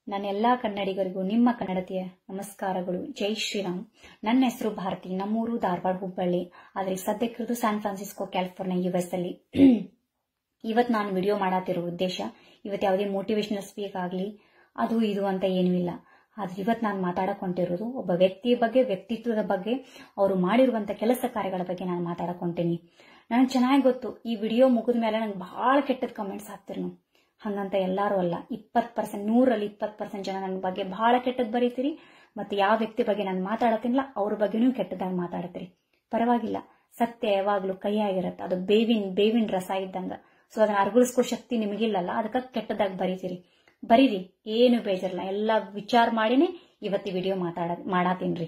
ನನ್ನೆಲ್ಲಾ ಕನ್ನಡಿಗರಿಗೂ ನಿಮ್ಮ ಕನ್ನಡತೆಯ ನಮಸ್ಕಾರಗಳು ಜೈ ಶ್ರೀರಾಮ್ ನನ್ನ ಹೆಸರು ಭಾರತಿ ನಮ್ಮೂರು ಧಾರವಾಡ ಹುಬ್ಬಳ್ಳಿ ಆದರೆ ಸದ್ಯಕ್ಕಿರೋದು San Francisco California U S ಅಲ್ಲಿ ಇವತ್ತು ನಾನು ವಿಡಿಯೋ ಮಾಡತ್ತಿರೋ ಉದ್ದೇಶ ಇವತ್ತು ಯಾವುದೇ ಮೋಟಿವೇಶನಲ್ ಸ್ಪೀಕ್ ಆಗಲಿ ಅದು ಇದು ಅಂತ ಏನೂ ಇಲ್ಲ ಆದ್ರೆ ಇವತ್ತು ನಾನು ಮಾತಾಡಕ್ ಹೊಂಟಿರೋದು ಒಬ್ಬ ವ್ಯಕ್ತಿಯ ಬಗ್ಗೆ ವ್ಯಕ್ತಿತ್ವದ ಬಗ್ಗೆ ಅವರು ಮಾಡಿರುವಂತ ಕೆಲಸ ಕಾರ್ಯಗಳ ಬಗ್ಗೆ ನಾನು ಮಾತಾಡಕ್ ಹೊಂಟೀನಿ ನನಗೆ ಚೆನ್ನಾಗಿ ಗೊತ್ತು ಈ ವಿಡಿಯೋ ಮುಗಿದ ಮೇಲೆ ನಂಗೆ ಬಹಳ ಕೆಟ್ಟದ ಕಮೆಂಟ್ಸ್ ಹಾಕ್ತಿರಿ ನೀವು ಹಂಗಂತ ಎಲ್ಲರೂ ಅಲ್ಲ ಇಪ್ಪತ್ತು ಪರ್ಸೆಂಟ್ ನೂರಲ್ಲಿ ಇಪ್ಪತ್ತು ಪರ್ಸೆಂಟ್ ಜನ ನನ್ನ ಬಗ್ಗೆ ಬಹಳ ಕೆಟ್ಟದ್ ಬರೀತೀರಿ ಮತ್ತೆ ಯಾವ ವ್ಯಕ್ತಿ ಬಗ್ಗೆ ನಾನು ಮಾತಾಡತ್ತಿಲ್ಲ ಅವ್ರ ಬಗ್ಗೆನೂ ಕೆಟ್ಟದಾಗಿ ಮಾತಾಡತ್ತೀರಿ ಪರವಾಗಿಲ್ಲ ಸತ್ಯ ಯಾವಾಗ್ಲೂ ಕೈಯಾಗಿರತ್ತೆ ಅದು ಬೇವಿನ ಬೇವಿನ ರಸ ಇದ್ದಂಗ ಸೊ ಅದನ್ನ ಅರ್ಗುಳಿಸ್ಕೋ ಶಕ್ತಿ ನಿಮಗಿಲ್ಲಲ್ಲ ಅದಕ್ಕೆ ಕೆಟ್ಟದಾಗಿ ಬರೀತೀರಿ ಬರೀರಿ ಏನು ಬೇಜಾರಿಲ್ಲ ಎಲ್ಲ ವಿಚಾರ ಮಾಡಿನೇ ಇವತ್ತು ವಿಡಿಯೋ ಮಾತಾಡ ಮಾಡಾತೀನ್ರಿ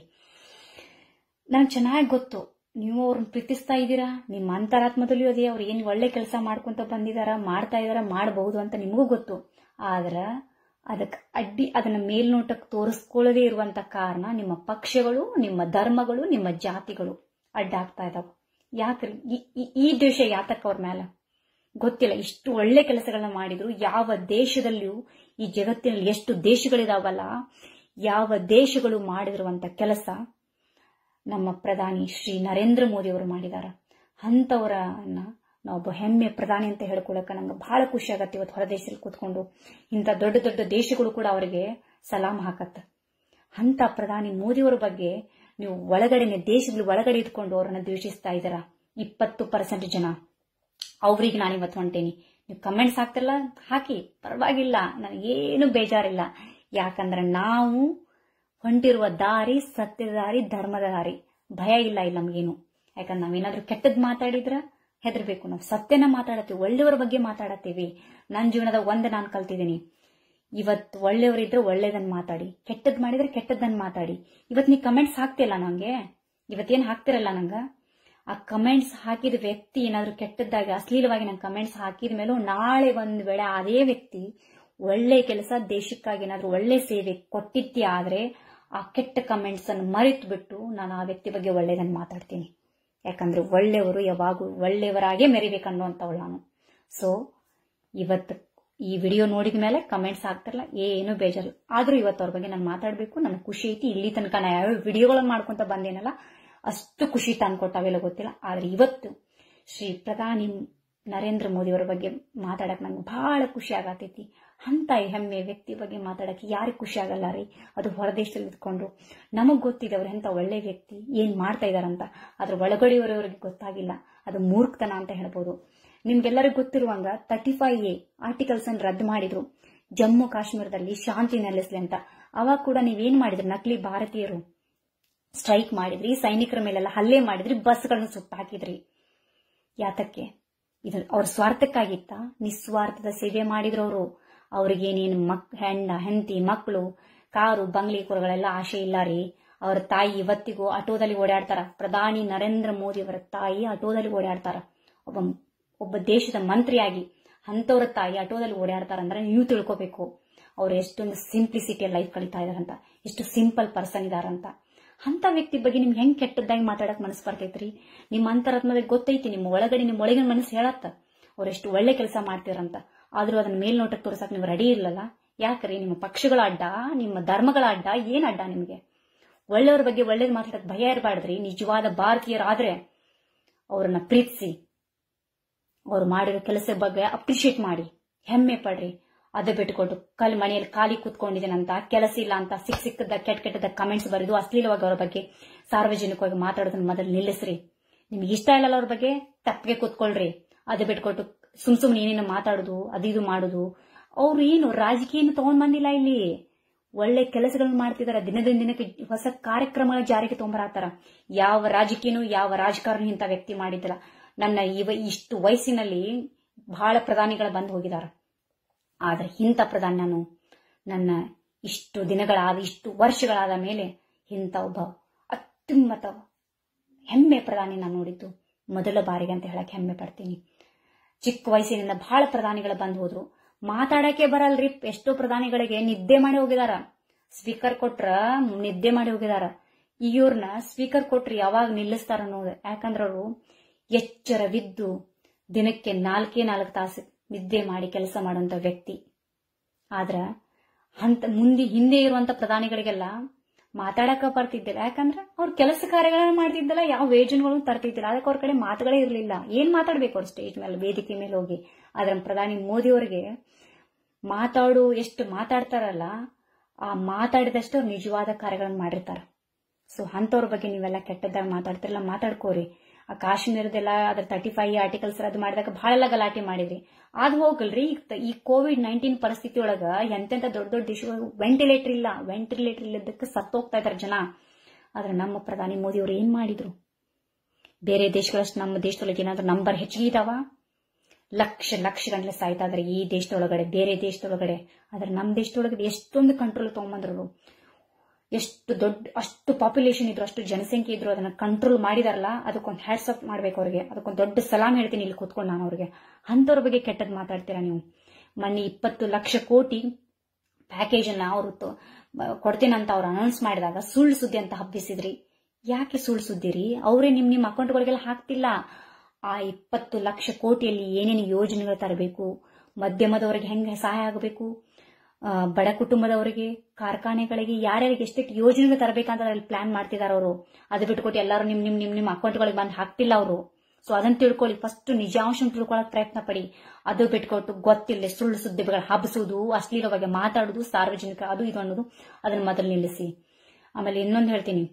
ನಂಗೆ ಚೆನ್ನಾಗಿ ಗೊತ್ತು ನೀವು ಅವ್ರನ್ನ ಪ್ರೀತಿಸ್ತಾ ಇದ್ದೀರಾ ನಿಮ್ಮ ಅಂತರಾತ್ಮದಲ್ಲಿಯೂ ಅದೇ ಅವ್ರು ಏನು ಒಳ್ಳೆ ಕೆಲಸ ಮಾಡ್ಕೊಂತ ಬಂದಿದಾರ ಮಾಡ್ತಾ ಇದಾರ ಮಾಡಬಹುದು ಅಂತ ನಿಮಗೂ ಗೊತ್ತು ಆದ್ರ ಅದಕ್ಕೆ ಅಡ್ಡಿ ಅದನ್ನ ಮೇಲ್ನೋಟಕ್ಕೆ ತೋರಿಸ್ಕೊಳ್ಳದೇ ಇರುವಂತ ಕಾರಣ ನಿಮ್ಮ ಪಕ್ಷಗಳು ನಿಮ್ಮ ಧರ್ಮಗಳು ನಿಮ್ಮ ಜಾತಿಗಳು ಅಡ್ಡಾಗ್ತಾ ಇದಾವೆ ಯಾಕ್ರಿ ಈ- ಈ- ಈ ದೇಶ ಯಾತಕ್ಕ ಅವ್ರ ಮೇಲೆ ಗೊತ್ತಿಲ್ಲ ಇಷ್ಟು ಒಳ್ಳೆ ಕೆಲಸಗಳನ್ನ ಮಾಡಿದ್ರು ಯಾವ ದೇಶದಲ್ಲಿಯೂ ಈ ಜಗತ್ತಿನಲ್ಲಿ ಎಷ್ಟು ದೇಶಗಳಿದಾವಲ್ಲ ಯಾವ ದೇಶಗಳು ಮಾಡಿರುವಂತ ಕೆಲಸ ನಮ್ಮ ಪ್ರಧಾನಿ ಶ್ರೀ ನರೇಂದ್ರ ಮೋದಿ ಅವರು ಮಾಡಿದಾರ ಅಂಥವರನ್ನ ನಾವೊಬ್ಬ ಹೆಮ್ಮೆ ಪ್ರಧಾನಿ ಅಂತ ಹೇಳ್ಕೊಳಕ ನಂಗೆ ಬಹಳ ಖುಷಿ ಆಗತ್ತೆ ಇವತ್ತು ಹೊರದೇಶದಲ್ಲಿ ಕೂತ್ಕೊಂಡು ಇಂಥ ದೊಡ್ಡ ದೊಡ್ಡ ದೇಶಗಳು ಕೂಡ ಅವರಿಗೆ ಸಲಾಂ ಹಾಕತ್ತ ಅಂತ ಪ್ರಧಾನಿ ಮೋದಿಯವರ ಬಗ್ಗೆ ನೀವು ಒಳಗಡೆನೆ ದೇಶದಲ್ಲಿ ಒಳಗಡೆ ಇದ್ಕೊಂಡು ಅವರನ್ನ ದ್ವೇಷಿಸ್ತಾ ಇದ್ದೀರಾ ಇಪ್ಪತ್ತು ಪರ್ಸೆಂಟ್ ಜನ ಅವ್ರಿಗೆ ನಾನು ಇವತ್ತು ಹೊಂಟೇನಿ ನೀವು ಕಮೆಂಟ್ಸ್ ಹಾಕ್ತಿರಲ್ಲ ಹಾಕಿ ಪರವಾಗಿಲ್ಲ ನನಗೇನು ಬೇಜಾರಿಲ್ಲ ಯಾಕಂದ್ರೆ ನಾವು ಹೊಂಟಿರುವ ದಾರಿ ಸತ್ಯದ ದಾರಿ ಧರ್ಮದ ದಾರಿ ಭಯ ಇಲ್ಲ ಇಲ್ಲ ನಮಗೇನು ಯಾಕಂದ್ರೆ ನಾವೇನಾದ್ರೂ ಕೆಟ್ಟದ್ ಮಾತಾಡಿದ್ರ ಹೆದರ್ಬೇಕು ನಾವು ಸತ್ಯನ ಮಾತಾಡತ್ತೀವಿ ಒಳ್ಳೆಯವರ ಬಗ್ಗೆ ಮಾತಾಡತ್ತೀವಿ ನನ್ನ ಜೀವನದ ಒಂದ್ ನಾನು ಕಲ್ತಿದ್ದೀನಿ ಇವತ್ತು ಒಳ್ಳೆಯವರಿದ್ರೆ ಒಳ್ಳೇದನ್ನ ಮಾತಾಡಿ ಕೆಟ್ಟದ್ ಮಾಡಿದ್ರೆ ಕೆಟ್ಟದ್ದನ್ನ ಮಾತಾಡಿ ಇವತ್ ನೀ ಕಮೆಂಟ್ಸ್ ಹಾಕ್ತಿಲ್ಲ ನಂಗೆ ಇವತ್ತೇನ್ ಹಾಕ್ತಿರಲ್ಲ ನಂಗ ಆ ಕಮೆಂಟ್ಸ್ ಹಾಕಿದ ವ್ಯಕ್ತಿ ಏನಾದ್ರೂ ಕೆಟ್ಟದ್ದಾಗಿ ಅಶ್ಲೀಲವಾಗಿ ನಂಗೆ ಕಮೆಂಟ್ಸ್ ಹಾಕಿದ ಮೇಲೂ ನಾಳೆ ಒಂದ್ ವೇಳೆ ಅದೇ ವ್ಯಕ್ತಿ ಒಳ್ಳೆ ಕೆಲಸ ದೇಶಕ್ಕಾಗಿ ಏನಾದ್ರೂ ಒಳ್ಳೆ ಸೇವೆ ಕೊಟ್ಟಿದ್ದೇ ಆದ್ರೆ ಆ ಕೆಟ್ಟ ಕಮೆಂಟ್ಸ್ ಅನ್ನು ಮರೆತು ಬಿಟ್ಟು ನಾನು ಆ ವ್ಯಕ್ತಿ ಬಗ್ಗೆ ಒಳ್ಳೇದನ್ನ ಮಾತಾಡ್ತೀನಿ ಯಾಕಂದ್ರೆ ಒಳ್ಳೆಯವರು ಯಾವಾಗೂ ಒಳ್ಳೆಯವರಾಗೇ ಮೆರಿಬೇಕನ್ನುವಂಥವಳು ನಾನು ಸೊ ಇವತ್ತು ಈ ವಿಡಿಯೋ ನೋಡಿದ ಮೇಲೆ ಕಮೆಂಟ್ಸ್ ಆಗ್ತಿರಲ್ಲ ಏನು ಬೇಜಾರು ಆದ್ರೂ ಇವತ್ತು ಅವ್ರ ಬಗ್ಗೆ ನಾನು ಮಾತಾಡಬೇಕು ನನಗೆ ಖುಷಿ ಐತಿ ಇಲ್ಲಿ ತನಕ ನಾ ಯಾವ ವಿಡಿಯೋಗಳನ್ನ ಮಾಡ್ಕೊಂತ ಬಂದೇನಲ್ಲ ಅಷ್ಟು ಖುಷಿ ತಂದ್ಕೊಟ್ಟಾವೆಲ್ಲ ಗೊತ್ತಿಲ್ಲ ಆದ್ರೆ ಇವತ್ತು ಶ್ರೀ ಪ್ರಧಾನಿ ನರೇಂದ್ರ ಮೋದಿ ಅವರ ಬಗ್ಗೆ ಮಾತಾಡಕ್ ನಂಗೆ ಬಹಳ ಖುಷಿ ಆಗತೈತಿ ಅಂತ ಹೆಮ್ಮೆ ವ್ಯಕ್ತಿ ಬಗ್ಗೆ ಮಾತಾಡಕ್ಕೆ ಯಾರಿಗೆ ಖುಷಿ ಆಗಲ್ಲ ರೀ ಅದು ಹೊರದೇಶದಲ್ಲಿ ಇದ್ಕೊಂಡು ನಮಗ್ ಗೊತ್ತಿದೆ ಅವ್ರು ಎಂತ ಒಳ್ಳೆ ವ್ಯಕ್ತಿ ಏನ್ ಮಾಡ್ತಾ ಇದಾರಂತ ಅದ್ರ ಒಳಗಡೆಯವರವರಿಗೆ ಗೊತ್ತಾಗಿಲ್ಲ ಅದು ಮೂರ್ಖತನ ಅಂತ ಹೇಳ್ಬೋದು ನಿಮ್ಗೆಲ್ಲರಿಗೂ ಗೊತ್ತಿರುವಂಗ ತರ್ಟಿ ಫೈವ್ ಎ ಆರ್ಟಿಕಲ್ಸ್ ಅನ್ನು ರದ್ದು ಮಾಡಿದ್ರು ಜಮ್ಮು ಕಾಶ್ಮೀರದಲ್ಲಿ ಶಾಂತಿ ನೆಲೆಸ್ಲಿ ಅಂತ ಅವಾಗ ಕೂಡ ನೀವೇನ್ ಮಾಡಿದ್ರಿ ನಕಲಿ ಭಾರತೀಯರು ಸ್ಟ್ರೈಕ್ ಮಾಡಿದ್ರಿ ಸೈನಿಕರ ಮೇಲೆಲ್ಲ ಹಲ್ಲೆ ಮಾಡಿದ್ರಿ ಬಸ್ಗಳನ್ನ ಸುಟ್ಟು ಹಾಕಿದ್ರಿ ಯಾತಕ್ಕೆ ಇದು ಅವ್ರ ಸ್ವಾರ್ಥಕ್ಕಾಗಿತ್ತ ನಿಸ್ವಾರ್ಥದ ಸೇವೆ ಮಾಡಿದ್ರು ಅವರು ಅವ್ರಿಗೇನೇನು ಮಕ್ ಹೆಣ್ಣ ಹೆಂಡತಿ ಮಕ್ಕಳು ಕಾರು ಬಂಗ್ಲಿ ಕುರಗಳೆಲ್ಲ ಆಸೆ ಇಲ್ಲ ರೀ ಅವ್ರ ತಾಯಿ ಇವತ್ತಿಗೂ ಆಟೋದಲ್ಲಿ ಓಡಾಡ್ತಾರ ಪ್ರಧಾನಿ ನರೇಂದ್ರ ಮೋದಿ ಅವರ ತಾಯಿ ಆಟೋದಲ್ಲಿ ಓಡಾಡ್ತಾರ ಒಬ್ಬ ಒಬ್ಬ ದೇಶದ ಮಂತ್ರಿಯಾಗಿ ಅಂತವ್ರ ತಾಯಿ ಆಟೋದಲ್ಲಿ ಓಡಾಡ್ತಾರ ಅಂದ್ರೆ ನೀವು ತಿಳ್ಕೊಬೇಕು ಅವ್ರು ಎಷ್ಟೊಂದು ಸಿಂಪ್ಲಿಸಿಟಿ ಲೈಫ್ ಕಳೀತಾ ಇದಾರಂತ ಎಷ್ಟು ಸಿಂಪಲ್ ಪರ್ಸನ್ ಇದಾರಂತ ಅಂತ ವ್ಯಕ್ತಿ ಬಗ್ಗೆ ನಿಮ್ಗೆ ಹೆಂಗ್ ಕೆಟ್ಟದ್ದಾಗಿ ಮಾತಾಡಕ್ ಮನಸ್ಸು ಬರ್ತೈತ್ರಿ ನಿಮ್ಮ ಅಂತರಾತ್ಮದಾಗ ಗೊತ್ತೈತಿ ನಿಮ್ಮ ಒಳಗಡೆ ನಿಮ್ಮ ಒಳಗಿನ ಮನಸ್ಸು ಹೇಳತ್ತ ಅವ್ರು ಎಷ್ಟು ಒಳ್ಳೆ ಕೆಲಸ ಮಾಡ್ತೀರಂತ ಆದ್ರೂ ಅದನ್ನ ಮೇಲ್ನೋಟಕ್ಕೆ ತೋರ್ಸಕ್ ನೀವು ರೆಡಿ ಇರ್ಲಲ್ಲ ಯಾಕ್ರಿ ನಿಮ್ಮ ಪಕ್ಷಗಳ ಅಡ್ಡ ನಿಮ್ಮ ಧರ್ಮಗಳ ಅಡ್ಡ ಏನ್ ಅಡ್ಡ ನಿಮ್ಗೆ ಒಳ್ಳೆಯವ್ರ ಬಗ್ಗೆ ಒಳ್ಳೇದ್ ಮಾತಾಡಕ್ ಭಯ ಇರಬಾರ್ದ್ರಿ ನಿಜವಾದ ಭಾರತೀಯರಾದ್ರೆ ಅವ್ರನ್ನ ಪ್ರೀತಿಸಿ ಅವ್ರು ಮಾಡಿರೋ ಕೆಲಸ ಬಗ್ಗೆ ಅಪ್ರಿಶಿಯೇಟ್ ಮಾಡಿ ಹೆಮ್ಮೆ ಪಡ್ರಿ ಅದು ಬಿಟ್ಕೊಟ್ಟು ಕಲ್ ಮನೆಯಲ್ಲಿ ಖಾಲಿ ಕೂತ್ಕೊಂಡಿದ್ದೀನಂತ ಕೆಲಸ ಇಲ್ಲ ಅಂತ ಸಿಕ್ ಸಿಕ್ಕದ ಕೆಟ್ಟ ಕೆಟ್ಟದ ಕಮೆಂಟ್ಸ್ ಬರೆದು ಅಶ್ಲೀಲವಾಗಿ ಅವ್ರ ಬಗ್ಗೆ ಸಾರ್ವಜನಿಕವಾಗಿ ಮಾತಾಡೋದನ್ನ ಮೊದಲು ನಿಲ್ಲಿಸ್ರಿ ನಿಮ್ಗೆ ಇಷ್ಟ ಇಲ್ಲಲ್ಲ ಅವ್ರ ಬಗ್ಗೆ ತಪ್ಪಿಗೆ ಕೂತ್ಕೊಳ್ರಿ ಅದು ಬಿಟ್ಕೊಟ್ಟು ಸುಮ್ ಸುಮ್ನೆ ಏನೇನು ಮಾತಾಡುದು ಅದು ಇದು ಮಾಡುದು ಅವ್ರು ಏನು ರಾಜಕೀಯನ ತಗೊಂಡ್ ಬಂದಿಲ್ಲ ಇಲ್ಲಿ ಒಳ್ಳೆ ಕೆಲಸಗಳನ್ನ ಮಾಡ್ತಿದಾರ ದಿನದಿಂದ ದಿನಕ್ಕೆ ಹೊಸ ಕಾರ್ಯಕ್ರಮಗಳ ಜಾರಿಗೆ ತೊಗೊಂಬರತ್ತಾರ ಯಾವ ರಾಜಕೀಯನೂ ಯಾವ ರಾಜಕಾರಣಿ ಇಂಥ ವ್ಯಕ್ತಿ ಮಾಡಿದ್ದಿಲ್ಲ ನನ್ನ ಇವ ಇಷ್ಟು ವಯಸ್ಸಿನಲ್ಲಿ ಬಹಳ ಪ್ರಧಾನಿಗಳ ಬಂದು ಹೋಗಿದಾರ ಆದ್ರೆ ಇಂಥ ಪ್ರಧಾನಿ ನಾನು ನನ್ನ ಇಷ್ಟು ದಿನಗಳಾದ ಇಷ್ಟು ವರ್ಷಗಳಾದ ಮೇಲೆ ಇಂಥ ಒಬ್ಬ ಅತ್ಯುನ್ನತ ಹೆಮ್ಮೆ ಪ್ರಧಾನಿ ನಾನು ನೋಡಿದ್ದು ಮೊದಲ ಬಾರಿಗೆ ಅಂತ ಹೇಳಕ್ ಹೆಮ್ಮೆ ಪಡ್ತೀನಿ ಚಿಕ್ಕ ವಯಸ್ಸಿನಿಂದ ಬಹಳ ಪ್ರಧಾನಿಗಳು ಬಂದು ಹೋದ್ರು ಮಾತಾಡಕ್ಕೆ ಬರಲ್ರಿ ಎಷ್ಟೋ ಪ್ರಧಾನಿಗಳಿಗೆ ನಿದ್ದೆ ಮಾಡಿ ಹೋಗಿದಾರ ಸ್ಪೀಕರ್ ಕೊಟ್ರ ನಿದ್ದೆ ಮಾಡಿ ಹೋಗಿದಾರ ಈಗ ಇವ್ರನ್ನ ಸ್ಪೀಕರ್ ಕೊಟ್ರಿ ಯಾವಾಗ ನಿಲ್ಲಿಸ್ತಾರ ಅನ್ನೋದು ಯಾಕಂದ್ರ ಅವರು ಎಚ್ಚರವಿದ್ದು ದಿನಕ್ಕೆ ನಾಲ್ಕೇ ನಾಲ್ಕು ತಾಸು ನಿದ್ದೆ ಮಾಡಿ ಕೆಲಸ ಮಾಡುವಂತ ವ್ಯಕ್ತಿ ಆದ್ರ ಅಂತ ಮುಂದೆ ಹಿಂದೆ ಇರುವಂತ ಪ್ರಧಾನಿಗಳಿಗೆಲ್ಲ ಮಾತಾಡಕ ಬರ್ತಿದ್ದಿಲ್ಲ ಯಾಕಂದ್ರೆ ಅವ್ರ ಕೆಲಸ ಕಾರ್ಯಗಳನ್ನ ಮಾಡ್ತಿದ್ದಿಲ್ಲ ಯಾವ ಯೋಜನೆಗಳು ತರ್ತಿದ್ದಿಲ್ಲ ಅದಕ್ಕೆ ಅವ್ರ ಕಡೆ ಮಾತುಗಳೇ ಇರಲಿಲ್ಲ ಏನ್ ಮಾತಾಡ್ಬೇಕು ಅವ್ರು ಸ್ಟೇಜ್ ಮೇಲೆ ವೇದಿಕೆ ಮೇಲೆ ಹೋಗಿ ಆದ್ರೆ ಪ್ರಧಾನಿ ಮೋದಿ ಅವರಿಗೆ ಮಾತಾಡು ಎಷ್ಟು ಮಾತಾಡ್ತಾರಲ್ಲ ಆ ಮಾತಾಡಿದಷ್ಟು ಅವ್ರು ನಿಜವಾದ ಕಾರ್ಯಗಳನ್ನ ಮಾಡಿರ್ತಾರೆ ಸೊ ಅಂಥವ್ರ ಬಗ್ಗೆ ನೀವೆಲ್ಲ ಕೆಟ್ಟದಾಗ ಮಾತಾಡ್ತಿರಲ್ಲ ಮಾತಾಡ್ಕೋರಿ ಆ ಕಾಶ್ಮೀರದೆಲ್ಲ ಅದ್ರ ತರ್ಟಿ ಫೈವ್ ಆರ್ಟಿಕಲ್ಸ್ ಅದು ಮಾಡಿದಾಗ ಬಹಳ ಗಲಾಟೆ ಮಾಡಿದ್ರಿ ಅದು ಹೋಗಲ್ರಿ ಈಗ ತ- ಈ ಕೋವಿಡ್ ನೈನ್ಟೀನ್ ಪರಿಸ್ಥಿತಿ ಒಳಗ ಎಂತೆಂತ ದೊಡ್ಡ ದೊಡ್ಡ ದೇಶಗಳು ವೆಂಟಿಲೇಟರ್ ಇಲ್ಲ ವೆಂಟಿಲೇಟರ್ ಇಲ್ಲದಕ್ಕೆ ಸತ್ತೋಗ್ತಾ ಇದಾರೆ ಜನ ಆದ್ರೆ ನಮ್ಮ ಪ್ರಧಾನಿ ಮೋದಿ ಅವರು ಏನ್ ಮಾಡಿದ್ರು ಬೇರೆ ದೇಶಗಳಷ್ಟು ನಮ್ಮ ದೇಶದೊಳಗೆ ಏನಾದ್ರು ನಂಬರ್ ಹೆಚ್ಚಿಗೆ ಇದಾವ ಲಕ್ಷ ಲಕ್ಷ ಗಂಟ್ಲೆ ಸಾಯ್ತಾ ಇದಾರೆ ಈ ದೇಶದೊಳಗಡೆ ಬೇರೆ ದೇಶದೊಳಗಡೆ ಆದ್ರೆ ನಮ್ಮ ದೇಶದೊಳಗಡೆ ಎಷ್ಟೊಂದು ಕಂಟ್ರೋಲ್ ತಗೊಂಬಂದ್ರು ಎಷ್ಟು ದೊಡ್ಡ ಅಷ್ಟು ಪಾಪ್ಯುಲೇಷನ್ ಇದ್ರು ಅಷ್ಟು ಜನಸಂಖ್ಯೆ ಇದ್ರು ಅದನ್ನ ಕಂಟ್ರೋಲ್ ಮಾಡಿದಾರಲ್ಲ ಅದಕ್ಕೊಂದು ಹ್ಯಾಟ್ಸ್ ಅಪ್ ಮಾಡ್ಬೇಕು ಅವ್ರಿಗೆ ಅದಕ್ಕೊಂದು ದೊಡ್ಡ ಸಲಾಮ್ ಹೇಳ್ತೀನಿ ಇಲ್ಲಿ ಕೂತ್ಕೊಂಡು ನಾನು ಅವ್ರಿಗೆ ಅಂಥವ್ರ ಬಗ್ಗೆ ಕೆಟ್ಟದ್ ಮಾತಾಡ್ತೀರಾ ನೀವು ಮೊನ್ನೆ ಇಪ್ಪತ್ತು ಲಕ್ಷ ಕೋಟಿ ಪ್ಯಾಕೇಜ್ ಅನ್ನ ಅವರು ಕೊಡ್ತೀನಂತ ಅವ್ರು ಅನೌನ್ಸ್ ಮಾಡಿದಾಗ ಸುಳ್ಳು ಸುದ್ದಿ ಅಂತ ಹಬ್ಬಿಸಿದ್ರಿ ಯಾಕೆ ಸುಳ್ಳು ಸುದ್ದಿರಿ ಅವರೇ ನಿಮ್ ನಿಮ್ ಅಕೌಂಟ್ಗಳಿಗೆಲ್ಲ ಹಾಕ್ತಿಲ್ಲ ಆ ಇಪ್ಪತ್ತು ಲಕ್ಷ ಕೋಟಿಯಲ್ಲಿ ಏನೇನು ಯೋಜನೆಗಳು ತರಬೇಕು ಮಧ್ಯಮದವರಿಗೆ ಹೆಂಗೆ ಸಹಾಯ ಆಗಬೇಕು ಆ, ಬಡ ಕುಟುಂಬದವರಿಗೆ ಕಾರ್ಖಾನೆಗಳಿಗೆ ಯಾರ್ಯಾರಿಗೆ ಎಷ್ಟೆಷ್ಟು ಯೋಜನೆಗಳು ತರಬೇಕಂತ ಅಲ್ಲಿ ಪ್ಲಾನ್ ಮಾಡ್ತಿದಾರ ಅವರು ಅದು ಬಿಟ್ಕೊಟ್ಟು ಎಲ್ಲರೂ ನಿಮ್ ನಿಮ್ ನಿಮ್ ನಿಮ್ ಅಕೌಂಟ್ಗಳಿಗೆ ಬಂದು ಹಾಕ್ತಿಲ್ಲ ಅವರು ಸೊ ಅದನ್ನ ತಿಳ್ಕೊಳ್ಳಿ ಫಸ್ಟ್ ನಿಜಾಂಶ ತಿಳ್ಕೊಳಕ್ ಪ್ರಯತ್ನ ಪಡಿ ಅದು ಬಿಟ್ಕೊಟ್ಟು ಗೊತ್ತಿಲ್ಲ ಸುಳ್ಳು ಸುದ್ದಿಗಳು ಹಬ್ಬಿಸುವುದು ಅಶ್ಲೀಲ ಬಗ್ಗೆ ಮಾತಾಡುದು ಸಾರ್ವಜನಿಕ ಅದು ಇದು ಅನ್ನೋದು ಅದನ್ನ ಮೊದಲು ನಿಲ್ಲಿಸಿ ಆಮೇಲೆ ಇನ್ನೊಂದು ಹೇಳ್ತೀನಿ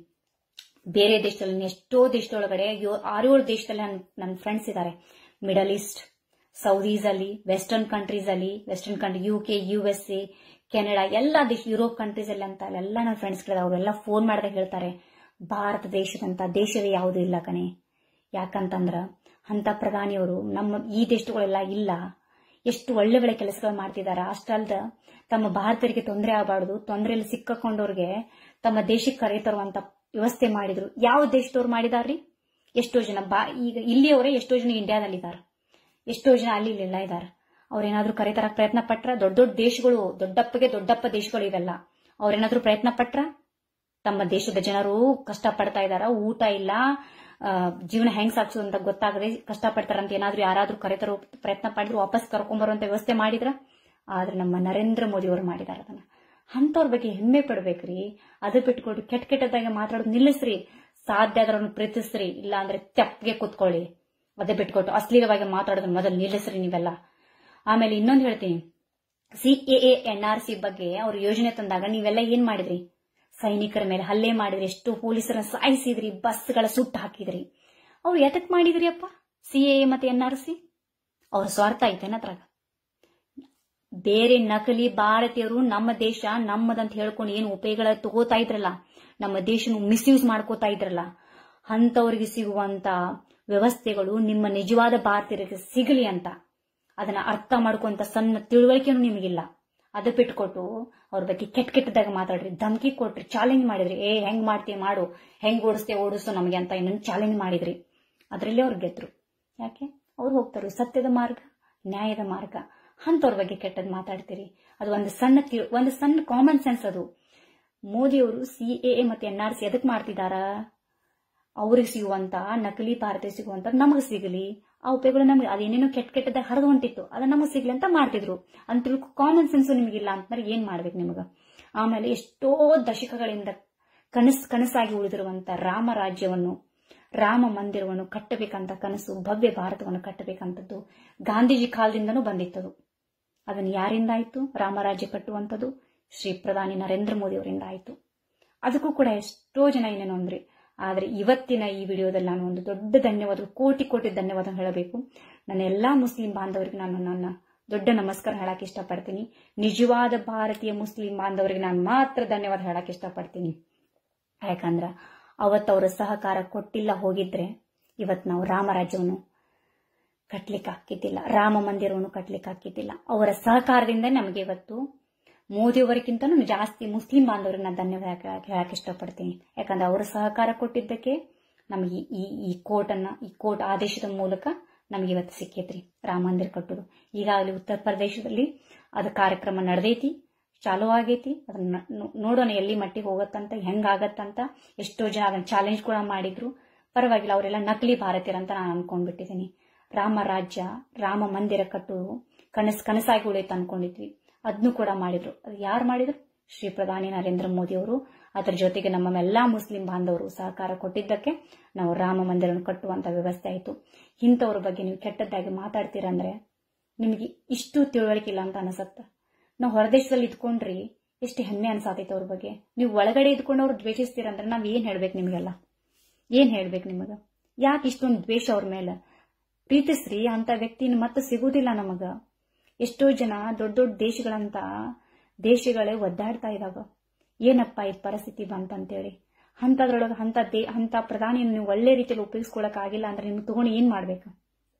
ಬೇರೆ ದೇಶದಲ್ಲಿ ಎಷ್ಟೋ ದೇಶದೊಳಗಡೆ ಯೋ- ಆರೇಳು ದೇಶದಲ್ಲಿ ನನ್ನ ನನ್ನ ಫ್ರೆಂಡ್ಸ್ ಇದ್ದಾರೆ ಮಿಡಲ್ ಈಸ್ಟ್ ಸೌದೀಸ್ ಅಲ್ಲಿ ವೆಸ್ಟರ್ನ್ ಕಂಟ್ರೀಸ್ ಅಲ್ಲಿ western country U K U S A Canada ಎಲ್ಲ ದೇಶ ಯುರೋಪ್ ಕಂಟ್ರೀಸ್ ಅಲ್ಲಿ ಅಂತ ಎಲ್ಲ ನನ್ನ ಫ್ರೆಂಡ್ಸ್ ಅವರೆಲ್ಲ ಫೋನ್ ಮಾಡಿದಾಗ ಹೇಳ್ತಾರೆ ಭಾರತ ದೇಶದಂತ ದೇಶವೇ ಯಾವುದೂ ಇಲ್ಲ ಕಣೆ ಯಾಕಂತಂದ್ರ ಅಂತ ಪ್ರಧಾನಿಯವರು ನಮ್ಮ ಈ ದೇಶಗಳೆಲ್ಲ ಇಲ್ಲ ಎಷ್ಟು ಒಳ್ಳೆ ಒಳ್ಳೆ ಕೆಲಸಗಳು ಮಾಡ್ತಿದಾರ ಅಷ್ಟಲ್ದ ತಮ್ಮ ಭಾರತೀಯರಿಗೆ ತೊಂದರೆ ಆಗಬಾರ್ದು ತೊಂದರೆಯಲ್ಲಿ ಸಿಕ್ಕಾಕೊಂಡವ್ರಿಗೆ ತಮ್ಮ ದೇಶಕ್ಕೆ ಕರೆ ತರುವಂತ ವ್ಯವಸ್ಥೆ ಮಾಡಿದ್ರು ಯಾವ ದೇಶದವ್ರು ಮಾಡಿದಾರ್ರಿ ಎಷ್ಟೋ ಜನ ಬಾ ಈಗ ಇಲ್ಲಿಯವರೇ ಎಷ್ಟೋ ಜನ ಇಂಡಿಯಾದಲ್ಲಿದ್ದಾರೆ ಎಷ್ಟೋ ಜನ ಅಲ್ಲಿ ಇಲ್ಲೆಲ್ಲ ಇದ್ದಾರೆ ಅವ್ರೇನಾದ್ರೂ ಕರೆ ತರಕ್ ಪ್ರಯತ್ನ ಪಟ್ರ ದೊಡ್ಡ ದೊಡ್ಡ ದೇಶಗಳು ದೊಡ್ಡಪ್ಪಗೆ ದೊಡ್ಡಪ್ಪ ದೇಶಗಳು ಇವೆಲ್ಲ ಅವ್ರೇನಾದ್ರೂ ಪ್ರಯತ್ನ ಪಟ್ರ ತಮ್ಮ ದೇಶದ ಜನರು ಕಷ್ಟ ಪಡ್ತಾ ಇದಾರ ಊಟ ಇಲ್ಲ ಆ, ಜೀವನ ಹೆಂಗ್ ಸಾಕ್ಸೋದು ಅಂತ ಗೊತ್ತಾಗದೆ ಕಷ್ಟ ಪಡ್ತಾರಂತ ಏನಾದ್ರೂ ಯಾರಾದ್ರೂ ಕರೆತರೋ ಪ್ರಯತ್ನ ಪಡಿದ್ರು ವಾಪಸ್ ಕರ್ಕೊಂಬರುವಂತ ವ್ಯವಸ್ಥೆ ಮಾಡಿದ್ರ ಆದ್ರೆ ನಮ್ಮ ನರೇಂದ್ರ ಮೋದಿ ಅವರು ಮಾಡಿದಾರ ಅದನ್ನ ಅಂತವ್ರ ಬಗ್ಗೆ ಹೆಮ್ಮೆ ಪಡ್ಬೇಕ್ರಿ ಅದು ಬಿಟ್ಕೊಟ್ಟು ಕೆಟ್ಟ ಕೆಟ್ಟದಾಗೆ ಮಾತಾಡೋದು ನಿಲ್ಲಿಸ್ರಿ ಸಾಧ್ಯ ಆದ್ರನ್ನು ಪ್ರೀತಿಸ್ರಿ ಇಲ್ಲ ಅಂದ್ರೆ ತೆಪ್ಪಗೆ ಕೂತ್ಕೊಳ್ಳಿ ಅದೇ ಬಿಟ್ಕೊಟ್ಟು ಅಶ್ಲೀಲವಾಗಿ ಮಾತಾಡೋದನ್ನ ಮೊದಲು ನಿಲ್ಲಿಸ್ರಿ ನೀವೆಲ್ಲ ಆಮೇಲೆ ಇನ್ನೊಂದು ಹೇಳ್ತೀನಿ ಸಿಎಎ ಎನ್ ಆರ್ ಸಿ ಬಗ್ಗೆ ಅವ್ರು ಯೋಜನೆ ತಂದಾಗ ನೀವೆಲ್ಲ ಏನ್ ಮಾಡಿದ್ರಿ ಸೈನಿಕರ ಮೇಲೆ ಹಲ್ಲೆ ಮಾಡಿದ್ರಿ ಎಷ್ಟು ಪೊಲೀಸರನ್ನ ಸಾಯಿಸಿದ್ರಿ ಬಸ್ಗಳ ಸುಟ್ಟು ಹಾಕಿದ್ರಿ ಅವ್ರು ಎತಕ್ ಮಾಡಿದ್ರಿ ಅಪ್ಪ ಸಿಎಎ ಮತ್ತೆ ಎನ್ ಆರ್ ಸಿ ಅವ್ರ ಸ್ವಾರ್ಥ ಐತೇನ ಅದ್ರಾಗ ಬೇರೆ ನಕಲಿ ಭಾರತೀಯರು ನಮ್ಮ ದೇಶ ನಮ್ಮದಂತ ಹೇಳ್ಕೊಂಡು ಏನು ಉಪಯೋಗ ತಗೋತಾ ಇದ್ರಲ್ಲ ನಮ್ಮ ದೇಶನ ಮಿಸ್ಯೂಸ್ ಮಾಡ್ಕೋತಾ ಇದ್ರಲ್ಲ ಅಂತವ್ರಿಗೆ ಸಿಗುವಂತ ವ್ಯವಸ್ಥೆಗಳು ನಿಮ್ಮ ನಿಜವಾದ ಭಾರತೀಯರಿಗೆ ಸಿಗಲಿ ಅಂತ ಅದನ್ನ ಅರ್ಥ ಮಾಡ್ಕೊಂತ ಸಣ್ಣ ತಿಳುವಳಿಕೆನೂ ನಿಮಗಿಲ್ಲ ಅದು ಬಿಟ್ಕೊಟ್ಟು ಅವ್ರ ಬಗ್ಗೆ ಕೆಟ್ಟ ಕೆಟ್ಟದಾಗ ಮಾತಾಡ್ರಿ ಧಮಕಿ ಕೊಟ್ರಿ ಚಾಲೆಂಜ್ ಮಾಡಿದ್ರಿ ಏ ಹೆಂಗ್ ಮಾಡ್ತೀಯ ಮಾಡು ಹೆಂಗ್ ಓಡಿಸ್ತೆ ಓಡಿಸು ನಮಗೆ ಅಂತ ಇನ್ನೊಂದು ಚಾಲೆಂಜ್ ಮಾಡಿದ್ರಿ ಅದರಲ್ಲಿ ಅವ್ರು ಗೆದ್ರು ಯಾಕೆ ಅವ್ರು ಹೋಗ್ತಾರೆ ಸತ್ಯದ ಮಾರ್ಗ ನ್ಯಾಯದ ಮಾರ್ಗ ಅಂತವ್ರ ಬಗ್ಗೆ ಕೆಟ್ಟದ್ ಮಾತಾಡ್ತೀರಿ ಅದು ಒಂದು ಸಣ್ಣ ತಿ- ಒಂದು ಸಣ್ಣ ಕಾಮನ್ ಸೆನ್ಸ್ ಅದು ಮೋದಿಯವರು ಸಿಎಎ ಮತ್ತೆ ಎನ್ ಆರ್ ಸಿ ಎದಕ್ ಮಾಡ್ತಿದಾರ ಅವ್ರಿಗೆ ಸಿಗುವಂತ ನಕಲಿ ಭಾರತೀಯ ಸಿಗುವಂತ ನಮಗೆ ಸಿಗಲಿ ಆ ಉಪಯೋಗಗಳು ನಮಗೆ ಅದೇನೇನೋ ಕೆಟ್ಟ ಕೆಟ್ಟದಾಗ ಹರಿದು ಹೊಂಟಿತ್ತು ಅದು ನಮಗೆ ಸಿಗ್ಲಿ ಅಂತ ಮಾಡ್ತಿದ್ರು ಅಂತ ತಿಳ್ಕೊ ಕಾಮನ್ ಸೆನ್ಸ್ ನಿಮಗಿಲ್ಲ ಅಂತಂದ್ರೆ ಏನ್ ಮಾಡ್ಬೇಕು ನಿಮಗ ಆಮೇಲೆ ಎಷ್ಟೋ ದಶಕಗಳಿಂದ ಕನಸು ಕನಸಾಗಿ ಉಳಿದಿರುವಂತ ರಾಮ ರಾಜ್ಯವನ್ನು ರಾಮ ಮಂದಿರವನ್ನು ಕಟ್ಟಬೇಕಂತ ಕನಸು ಭವ್ಯ ಭಾರತವನ್ನು ಕಟ್ಟಬೇಕಂತದ್ದು ಗಾಂಧೀಜಿ ಕಾಲದಿಂದನೂ ಬಂದಿತ್ತದು ಅದನ್ನು ಯಾರಿಂದ ಆಯ್ತು ರಾಮರಾಜ್ಯ ಕಟ್ಟುವಂಥದ್ದು ಶ್ರೀ ಪ್ರಧಾನಿ ನರೇಂದ್ರ ಮೋದಿ ಅವರಿಂದ ಆಯ್ತು ಅದಕ್ಕೂ ಕೂಡ ಎಷ್ಟೋ ಜನ ಏನೇನೋ ಅಂದ್ರಿ ಆದ್ರೆ ಇವತ್ತಿನ ಈ ವಿಡಿಯೋದಲ್ಲಿ ನಾನು ಒಂದು ದೊಡ್ಡ ಧನ್ಯವಾದ ಕೋಟಿ ಕೋಟಿ ಧನ್ಯವಾದ ಹೇಳಬೇಕು ನನ್ನ ಎಲ್ಲಾ ಮುಸ್ಲಿಂ ಬಾಂಧವರಿಗೆ ನಾನು ನನ್ನ ದೊಡ್ಡ ನಮಸ್ಕಾರ ಹೇಳಕ್ ಇಷ್ಟಪಡ್ತೀನಿ ನಿಜವಾದ ಭಾರತೀಯ ಮುಸ್ಲಿಂ ಬಾಂಧವರಿಗೆ ನಾನು ಮಾತ್ರ ಧನ್ಯವಾದ ಹೇಳಕ್ ಇಷ್ಟಪಡ್ತೀನಿ ಯಾಕಂದ್ರ ಅವತ್ತವರ ಸಹಕಾರ ಕೊಟ್ಟಿಲ್ಲ ಹೋಗಿದ್ರೆ ಇವತ್ತು ನಾವು ರಾಮರಾಜ್ಯವನ್ನು ಕಟ್ಲಿಕ್ಕೆ ಆಗ್ತಿದ್ದಿಲ್ಲ ರಾಮ ಮಂದಿರವನ್ನು ಕಟ್ಲಿಕ್ಕೆ ಆಗ್ತಿದ್ದಿಲ್ಲ ಅವರ ಸಹಕಾರದಿಂದ ನಮಗೆ ಇವತ್ತು ಮೋದಿಯವರಿಗಿಂತನೂ ಜಾಸ್ತಿ ಮುಸ್ಲಿಂ ಬಾಂಧವರಿಗೆ ನಾನು ಧನ್ಯವಾದ ಹೇಳಕ್- ಹೇಳಕ್ ಇಷ್ಟಪಡ್ತೀನಿ ಯಾಕಂದ್ರೆ ಅವರ ಸಹಕಾರ ಕೊಟ್ಟಿದ್ದಕ್ಕೆ ನಮಗೆ ಈ ಈ ಕೋರ್ಟನ್ನ ಈ ಕೋರ್ಟ್ ಆದೇಶದ ಮೂಲಕ ನಮಗೆ ಇವತ್ತು ಸಿಕ್ಕೈತ್ರಿ ರಾಮ ಮಂದಿರ ಕಟ್ಟೋದು ಈಗಾಗಲೇ ಉತ್ತರ ಪ್ರದೇಶದಲ್ಲಿ ಅದು ಕಾರ್ಯಕ್ರಮ ನಡೆದೈತಿ ಚಾಲೂ ಆಗೈತಿ ಅದನ್ನ ನೋ- ನೋಡೋಣ ಎಲ್ಲಿ ಮಟ್ಟಿಗೆ ಹೋಗತ್ತಂತ ಹೆಂಗಾಗತ್ತಂತ ಎಷ್ಟೋ ಜನ ಅದನ್ನ ಚಾಲೆಂಜ್ ಕೂಡ ಮಾಡಿದ್ರು ಪರವಾಗಿಲ್ಲ ಅವರೆಲ್ಲ ನಕಲಿ ಭಾರತೀಯರಂತ ನಾನು ಅನ್ಕೊಂಡ್ಬಿಟ್ಟಿದ್ದೀನಿ ರಾಮ ರಾಜ್ಯ ರಾಮ ಮಂದಿರ ಕಟ್ಟುವುದು ಕನಸು ಕನಸಾಗಿ ಉಳಿಯುತ್ತೆ ಅನ್ಕೊಂಡಿದ್ವಿ ಅದನ್ನು ಕೂಡ ಮಾಡಿದ್ರು ಅದು ಯಾರು ಮಾಡಿದ್ರು ಶ್ರೀ ಪ್ರಧಾನಿ ನರೇಂದ್ರ ಮೋದಿ ಅವರು ಅದರ ಜೊತೆಗೆ ನಮ್ಮ ಎಲ್ಲಾ ಮುಸ್ಲಿಂ ಬಾಂಧವರು ಸಹಕಾರ ಕೊಟ್ಟಿದ್ದಕ್ಕೆ ನಾವು ರಾಮ ಮಂದಿರವನ್ನು ಕಟ್ಟುವಂತ ವ್ಯವಸ್ಥೆ ಆಯಿತು ಇಂಥವ್ರ ಬಗ್ಗೆ ನೀವು ಕೆಟ್ಟದ್ದಾಗಿ ಮಾತಾಡ್ತೀರಂದ್ರೆ ನಿಮಗೆ ಇಷ್ಟು ತಿಳುವಳಿಕೆ ಇಲ್ಲ ಅಂತ ಅನಿಸತ್ತ ನಾವು ಹೊರದೇಶದಲ್ಲಿ ಇದ್ಕೊಂಡ್ರಿ ಎಷ್ಟು ಹೆಮ್ಮೆ ಅನ್ಸಾತೈತೆ ಅವ್ರ ಬಗ್ಗೆ ನೀವು ಒಳಗಡೆ ಇದ್ಕೊಂಡು ಅವ್ರು ದ್ವೇಷಿಸ್ತೀರಂದ್ರೆ ನಾವ್ ಏನ್ ಹೇಳ್ಬೇಕು ನಿಮಗೆಲ್ಲ ಏನ್ ಹೇಳ್ಬೇಕು ನಿಮಗ ಯಾಕೆ ಇಷ್ಟೊಂದು ದ್ವೇಷ ಅವ್ರ ಮೇಲೆ ಪ್ರೀತಿಸ್ರಿ ಅಂತ ವ್ಯಕ್ತಿನ ಮತ್ತೆ ಸಿಗುದಿಲ್ಲ ನಮಗ ಎಷ್ಟೋ ಜನ ದೊಡ್ಡ ದೊಡ್ಡ ದೇಶಗಳಂತ ದೇಶಗಳೇ ಒದ್ದಾಡ್ತಾ ಇದಾವ ಏನಪ್ಪ ಈ ಪರಿಸ್ಥಿತಿ ಬಂತಂತೇಳಿ ಅಂತದ್ರೊಳಗೆ ಅಂತ ದೇ ಅಂತ ಪ್ರಧಾನಿ ನೀವು ಒಳ್ಳೆ ರೀತಿಯಲ್ಲಿ ಉಪಯೋಗಿಸ್ಕೊಳಕ್ ಆಗಿಲ್ಲ ಅಂದ್ರೆ ನಿಮ್ಗೆ ತಗೊಂಡು ಏನ್ ಮಾಡ್ಬೇಕು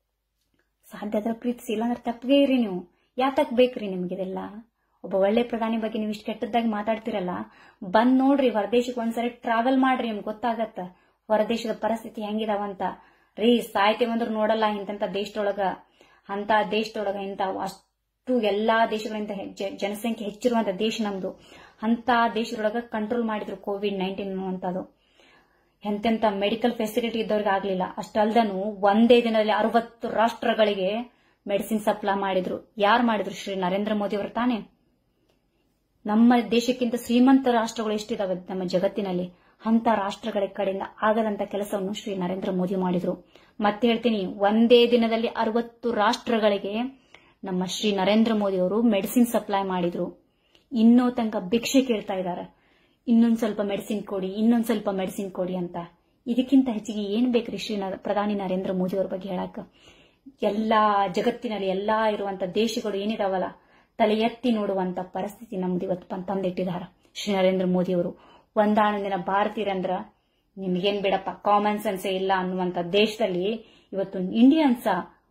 ಸಾಧ್ಯ ಆದ್ರೆ ಪ್ರೀತಿಸಿ ಇಲ್ಲಾಂದ್ರೆ ತಪ್ಪಗೆ ಇರಿ ನೀವು ಯಾತಕ್ ಬೇಕ್ರಿ ನಿಮ್ಗಿದೆಲ್ಲ ಒಬ್ಬ ಒಳ್ಳೆ ಪ್ರಧಾನಿ ಬಗ್ಗೆ ನೀವು ಇಷ್ಟು ಕೆಟ್ಟದ್ದಾಗಿ ಮಾತಾಡ್ತಿರಲ್ಲ ಬಂದ್ ನೋಡ್ರಿ ಹೊರದೇಶಕ್ಕೆ ಒಂದ್ಸರಿ ಟ್ರಾವೆಲ್ ಮಾಡ್ರಿ ನಿಮ್ಗೆ ಗೊತ್ತಾಗತ್ತ ಹೊರದೇಶದ ಪರಿಸ್ಥಿತಿ ಹೆಂಗಿದಾವಂತ ರೀ ಸಾಯ್ತೇವಂದ್ರ ನೋಡಲ್ಲ ಇಂತ ದೇಶದೊಳಗ ಅಂತ ದೇಶದೊಳಗ ಇಂತ ಅಷ್ಟು ಎಲ್ಲಾ ದೇಶಗಳಿಂದ ಹೆ- ಜನಸಂಖ್ಯೆ ಹೆಚ್ಚಿರುವಂತ ದೇಶ ನಮ್ದು ಅಂತ ದೇಶದೊಳಗ ಕಂಟ್ರೋಲ್ ಮಾಡಿದ್ರು ಕೋವಿಡ್ ನೈನ್ಟೀನ್ ಅನ್ನುವಂಥದ್ದು ಎಂತೆಂತ ಮೆಡಿಕಲ್ ಫೆಸಿಲಿಟಿ ಇದ್ದವ್ರಿಗೆ ಆಗ್ಲಿಲ್ಲ ಅಷ್ಟಲ್ದನು ಒಂದೇ ದಿನದಲ್ಲಿ ಅರವತ್ತು ರಾಷ್ಟ್ರಗಳಿಗೆ ಮೆಡಿಸಿನ್ ಸಪ್ಲೈ ಮಾಡಿದ್ರು ಯಾರು ಮಾಡಿದ್ರು ಶ್ರೀ ನರೇಂದ್ರ ಮೋದಿ ಅವರು ತಾನೇ ನಮ್ಮ ದೇಶಕ್ಕಿಂತ ಶ್ರೀಮಂತ ರಾಷ್ಟ್ರಗಳು ಎಷ್ಟಿದಾವೆ ನಮ್ಮ ಜಗತ್ತಿನಲ್ಲಿ ಅಂತ ರಾಷ್ಟ್ರಗಳ ಕಡೆಯಿಂದ ಆಗದಂತ ಕೆಲಸವನ್ನು ಶ್ರೀ ನರೇಂದ್ರ ಮೋದಿ ಮಾಡಿದ್ರು ಮತ್ತೆ ಹೇಳ್ತೀನಿ ಒಂದೇ ದಿನದಲ್ಲಿ ಅರವತ್ತು ರಾಷ್ಟ್ರಗಳಿಗೆ ನಮ್ಮ ಶ್ರೀ ನರೇಂದ್ರ ಮೋದಿ ಅವರು ಮೆಡಿಸಿನ್ ಸಪ್ಲೈ ಮಾಡಿದ್ರು ಇನ್ನೂ ತನಕ ಭಿಕ್ಷೆ ಕೇಳ್ತಾ ಇದ್ದಾರೆ ಇನ್ನೊಂದ್ ಸ್ವಲ್ಪ ಮೆಡಿಸಿನ್ ಕೊಡಿ ಇನ್ನೊಂದ್ ಸ್ವಲ್ಪ ಮೆಡಿಸಿನ್ ಕೊಡಿ ಅಂತ ಇದಕ್ಕಿಂತ ಹೆಚ್ಚಿಗೆ ಏನ್ ಬೇಕ್ರಿ ಶ್ರೀ ನರ- ಪ್ರಧಾನಿ ನರೇಂದ್ರ ಮೋದಿ ಅವ್ರ ಬಗ್ಗೆ ಹೇಳಕ್ ಎಲ್ಲಾ ಜಗತ್ತಿನಲ್ಲಿ ಎಲ್ಲಾ ಇರುವಂತ ದೇಶಗಳು ಏನಿದಾವಲ್ಲ ತಲೆ ಎತ್ತಿ ನೋಡುವಂತ ಪರಿಸ್ಥಿತಿ ನಮ್ದು ಇವತ್ತು ಪಂ- ತಂದಿಟ್ಟಿದ್ದಾರೆ ಶ್ರೀ ನರೇಂದ್ರ ಮೋದಿ ಅವರು ಒಂದಾಣ ದಿನ ಭಾರತೀಯರಂದ್ರ ನಿಮ್ಗೇನ್ ಬೇಡಪ್ಪ ಕಾಮನ್ ಸೆನ್ಸೇ ಇಲ್ಲ ಅನ್ನುವಂತ ದೇಶದಲ್ಲಿ ಇವತ್ತು ಇಂಡಿಯನ್ಸ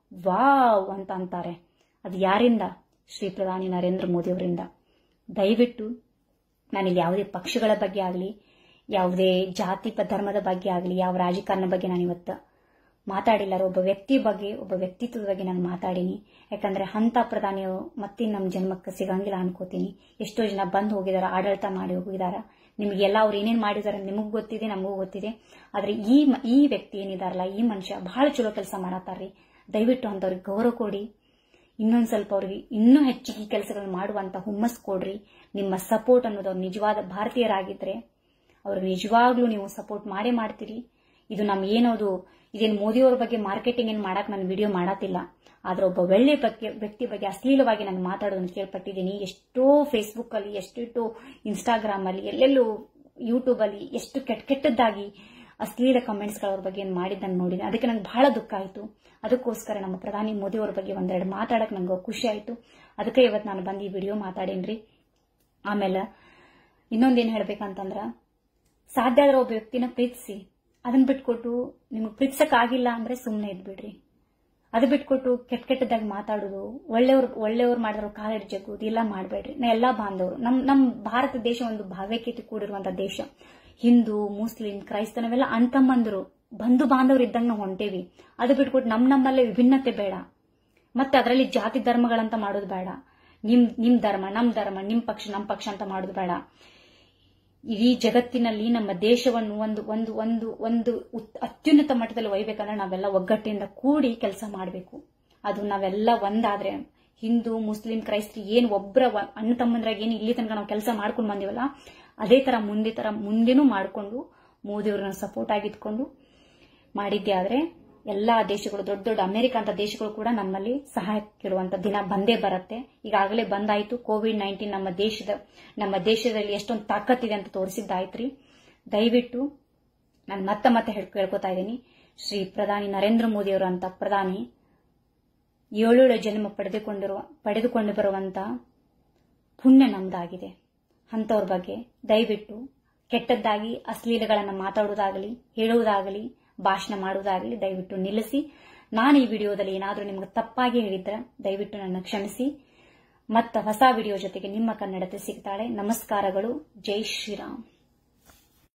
ವಾವ್ ಅಂತ ಅಂತಾರೆ ಅದು ಯಾರಿಂದ ಶ್ರೀ ಪ್ರಧಾನಿ ನರೇಂದ್ರ ಮೋದಿ ಅವರಿಂದ ದಯವಿಟ್ಟು ನಾನಿಲ್ಲಿ ಯಾವುದೇ ಪಕ್ಷಗಳ ಬಗ್ಗೆ ಆಗಲಿ ಯಾವುದೇ ಜಾತಿ ಪ- ಧರ್ಮದ ಬಗ್ಗೆ ಆಗಲಿ ಯಾವ ರಾಜಕಾರಣ ಬಗ್ಗೆ ನಾನು ಇವತ್ತು ಮಾತಾಡಿಲ್ಲ ಒಬ್ಬ ವ್ಯಕ್ತಿ ಬಗ್ಗೆ ಒಬ್ಬ ವ್ಯಕ್ತಿತ್ವದ ಬಗ್ಗೆ ನಾನು ಮಾತಾಡೀನಿ ಯಾಕಂದ್ರೆ ಅಂತ ಪ್ರಧಾನಿಯು ಮತ್ತೆ ನಮ್ಮ ಜನ್ಮಕ್ಕೆ ಸಿಗಂಗಿಲ್ಲ ಅನ್ಕೋತೀನಿ ಎಷ್ಟೋ ಜನ ಬಂದು ಹೋಗಿದಾರ ಆಡಳಿತ ಮಾಡಿ ಹೋಗಿದಾರ ನಿಮಗೆಲ್ಲ ಅವ್ರು ಏನೇನ್ ಮಾಡಿದಾರೆ ನಿಮಗೂ ಗೊತ್ತಿದೆ ನಮಗೂ ಗೊತ್ತಿದೆ ಆದ್ರೆ ಈ ಮ- ಈ ವ್ಯಕ್ತಿ ಏನಿದಾರಲ್ಲ ಈ ಮನುಷ್ಯ ಬಹಳ ಚಲೋ ಕೆಲಸ ಮಾಡತ್ತಾರ್ರಿ ದಯವಿಟ್ಟು ಅಂತವ್ರಿಗೆ ಗೌರವ ಕೊಡಿ ಇನ್ನೊಂದ್ ಸ್ವಲ್ಪ ಅವ್ರಿಗೆ ಇನ್ನೂ ಹೆಚ್ಚಿಗೆ ಕೆಲಸಗಳನ್ನು ಮಾಡುವಂತ ಹುಮ್ಮಸ್ ಕೊಡ್ರಿ ನಿಮ್ಮ ಸಪೋರ್ಟ್ ಅನ್ನೋದು ಅವ್ರು ನಿಜವಾದ ಭಾರತೀಯರಾಗಿದ್ರೆ ಅವ್ರಿಗೆ ನಿಜವಾಗ್ಲೂ ನೀವು ಸಪೋರ್ಟ್ ಮಾಡೇ ಮಾಡ್ತೀರಿ ಇದು ನಮ್ ಏನೋದು ಇದೇನು ಮೋದಿಯವ್ರ ಬಗ್ಗೆ ಮಾರ್ಕೆಟಿಂಗ್ ಏನ್ ಮಾಡಕ್ ನಾನು ವಿಡಿಯೋ ಮಾಡತ್ತಿಲ್ಲ ಆದ್ರೆ ಒಬ್ಬ ಒಳ್ಳೆ ಬಗ್ಗೆ ವ್ಯಕ್ತಿ ಬಗ್ಗೆ ಅಶ್ಲೀಲವಾಗಿ ನಾನು ಮಾತಾಡೋದನ್ನು ಕೇಳ್ಪಟ್ಟಿದ್ದೀನಿ ಎಷ್ಟೋ ಫೇಸ್ಬುಕ್ ಅಲ್ಲಿ ಎಷ್ಟೆಷ್ಟೋ ಇನ್ಸ್ಟಾಗ್ರಾಮ್ ಅಲ್ಲಿ ಎಲ್ಲೆಲ್ಲೂ ಯೂಟ್ಯೂಬ್ ಅಲ್ಲಿ ಎಷ್ಟು ಕೆಟ್ಟ ಕೆಟ್ಟದ್ದಾಗಿ ಅಶ್ಲೀಲ ಕಮೆಂಟ್ಸ್ ಅವ್ರ ಬಗ್ಗೆ ಏನ್ ಮಾಡಿದ್ದನ್ನು ನೋಡಿದೆ ಅದಕ್ಕೆ ನಂಗೆ ಬಹಳ ದುಃಖ ಆಯ್ತು ಅದಕ್ಕೋಸ್ಕರ ನಮ್ಮ ಪ್ರಧಾನಿ ಮೋದಿ ಅವ್ರ ಬಗ್ಗೆ ಒಂದೆರಡು ಮಾತಾಡಕ್ ನಂಗೆ ಖುಷಿ ಆಯ್ತು ಅದಕ್ಕೆ ಇವತ್ತು ನಾನು ಬಂದು ಈ ವಿಡಿಯೋ ಮಾತಾಡೇನ್ರಿ ಆಮೇಲೆ ಇನ್ನೊಂದೇನ್ ಹೇಳ್ಬೇಕಂತಂದ್ರ ಸಾಧ್ಯ ಆದ್ರೆ ಒಬ್ಬ ವ್ಯಕ್ತಿನ ಪ್ರೀತಿಸಿ ಅದನ್ನ ಬಿಟ್ಕೊಟ್ಟು ನಿಮಗೆ ಪ್ರೀತಿಸಕ್ ಆಗಿಲ್ಲ ಅಂದ್ರೆ ಸುಮ್ಮನೆ ಇದ್ಬಿಡ್ರಿ ಅದು ಬಿಟ್ಕೊಟ್ಟು ಕೆಟ್ಟ ಕೆಟ್ಟದಾಗಿ ಮಾತಾಡೋದು ಒಳ್ಳೆಯವ್ರು ಒಳ್ಳೆಯವ್ರು ಮಾಡಿದ್ರು ಕಾಲಿಡ್ ಜಗ್ಗೋದು ಎಲ್ಲ ಮಾಡಬೇಡ್ರಿ ನಾ ಎಲ್ಲಾ ಬಾಂಧವರು ನಮ್ ನಮ್ ಭಾರತ ದೇಶ ಒಂದು ಭಾವ್ಯಕತೆ ಕೂಡಿರುವಂತ ದೇಶ ಹಿಂದೂ ಮುಸ್ಲಿಂ ಕ್ರೈಸ್ತ ನಾವೆಲ್ಲ ಅಣ್ತಮ್ಮಂದ್ರು ಬಂಧು ಬಾಂಧವರು ಇದ್ದಂಗೆ ನಾವು ಹೊಂಟೇವಿ ಅದು ಬಿಟ್ಕೊಟ್ಟು ನಮ್ ನಮ್ಮಲ್ಲೇ ವಿಭಿನ್ನತೆ ಬೇಡ ಮತ್ತೆ ಅದರಲ್ಲಿ ಜಾತಿ ಧರ್ಮಗಳಂತ ಮಾಡೋದು ಬೇಡ ನಿಮ್ ನಿಮ್ ಧರ್ಮ ನಮ್ ಧರ್ಮ ನಿಮ್ ಪಕ್ಷ ನಮ್ ಪಕ್ಷ ಅಂತ ಮಾಡೋದು ಬೇಡ ಇಡೀ ಜಗತ್ತಿನಲ್ಲಿ ನಮ್ಮ ದೇಶವನ್ನು ಒಂದು ಒಂದು ಒಂದು ಒಂದು ಉತ್- ಅತ್ಯುನ್ನತ ಮಟ್ಟದಲ್ಲಿ ಒಯ್ಬೇಕಂದ್ರೆ ನಾವೆಲ್ಲ ಒಗ್ಗಟ್ಟಿನಿಂದ ಕೂಡಿ ಕೆಲಸ ಮಾಡಬೇಕು ಅದು ನಾವೆಲ್ಲ ಒಂದಾದ್ರೆ ಹಿಂದೂ ಮುಸ್ಲಿಂ ಕ್ರೈಸ್ತರು ಏನ್ ಒಬ್ಬರ ಅಣ್ಣ ತಮ್ಮಂದ್ರಾಗ ಏನು ಇಲ್ಲಿ ತನಕ ನಾವು ಕೆಲಸ ಮಾಡ್ಕೊಂಡು ಬಂದಿವಲ್ಲ ಅದೇ ತರ ಮುಂದೆ ತರ ಮುಂದೆನೂ ಮಾಡಿಕೊಂಡು ಮೋದಿಯವ್ರನ್ನ ಸಪೋರ್ಟ್ ಆಗಿದ್ಕೊಂಡು ಮಾಡಿದ್ದೆ ಆದ್ರೆ ಎಲ್ಲಾ ದೇಶಗಳು ದೊಡ್ಡ ದೊಡ್ಡ ಅಮೆರಿಕ ಅಂತ ದೇಶಗಳು ಕೂಡ ನಮ್ಮಲ್ಲಿ ಸಹಾಯ ಕೇಳುವಂತ ದಿನ ಬಂದೇ ಬರುತ್ತೆ ಈಗಾಗಲೇ ಬಂದಾಯ್ತು ಕೋವಿಡ್ ನೈನ್ಟೀನ್ ನಮ್ಮ ದೇಶದ ನಮ್ಮ ದೇಶದಲ್ಲಿ ಎಷ್ಟೊಂದು ತಾಕತ್ತಿದೆ ಅಂತ ತೋರಿಸಿದ್ದಾಯ್ತ್ರಿ ದಯವಿಟ್ಟು ನಾನು ಮತ್ತೆ ಮತ್ತೆ ಹೇಳ್ ಕೇಳ್ಕೊತಾ ಇದ್ದೀನಿ ಶ್ರೀ ಪ್ರಧಾನಿ ನರೇಂದ್ರ ಮೋದಿ ಅವರು ಅಂತ ಪ್ರಧಾನಿ ಏಳೇಳು ಜನ್ಮ ಪಡೆದುಕೊಂಡಿರುವ ಪಡೆದುಕೊಂಡು ಬರುವಂತ ಪುಣ್ಯ ನಮ್ದಾಗಿದೆ ಅಂತವ್ರ ಬಗ್ಗೆ ದಯವಿಟ್ಟು ಕೆಟ್ಟದ್ದಾಗಿ ಅಶ್ಲೀಲಗಳನ್ನ ಮಾತಾಡುವುದಾಗಲಿ ಹೇಳುವುದಾಗಲಿ ಭಾಷಣ ಮಾಡುವುದಾಗಲಿ ದಯವಿಟ್ಟು ನಿಲ್ಲಿಸಿ ನಾನು ಈ ವಿಡಿಯೋದಲ್ಲಿ ಏನಾದರೂ ನಿಮ್ಗೆ ತಪ್ಪಾಗಿ ಹೇಳಿದ್ರೆ ದಯವಿಟ್ಟು ನನ್ನ ಕ್ಷಮಿಸಿ ಮತ್ತ ಹೊಸ ವಿಡಿಯೋ ಜೊತೆಗೆ ನಿಮ್ಮ ಕನ್ನಡತೆ ಸಿಗ್ತಾಳೆ ನಮಸ್ಕಾರಗಳು ಜೈ ಶ್ರೀರಾಮ್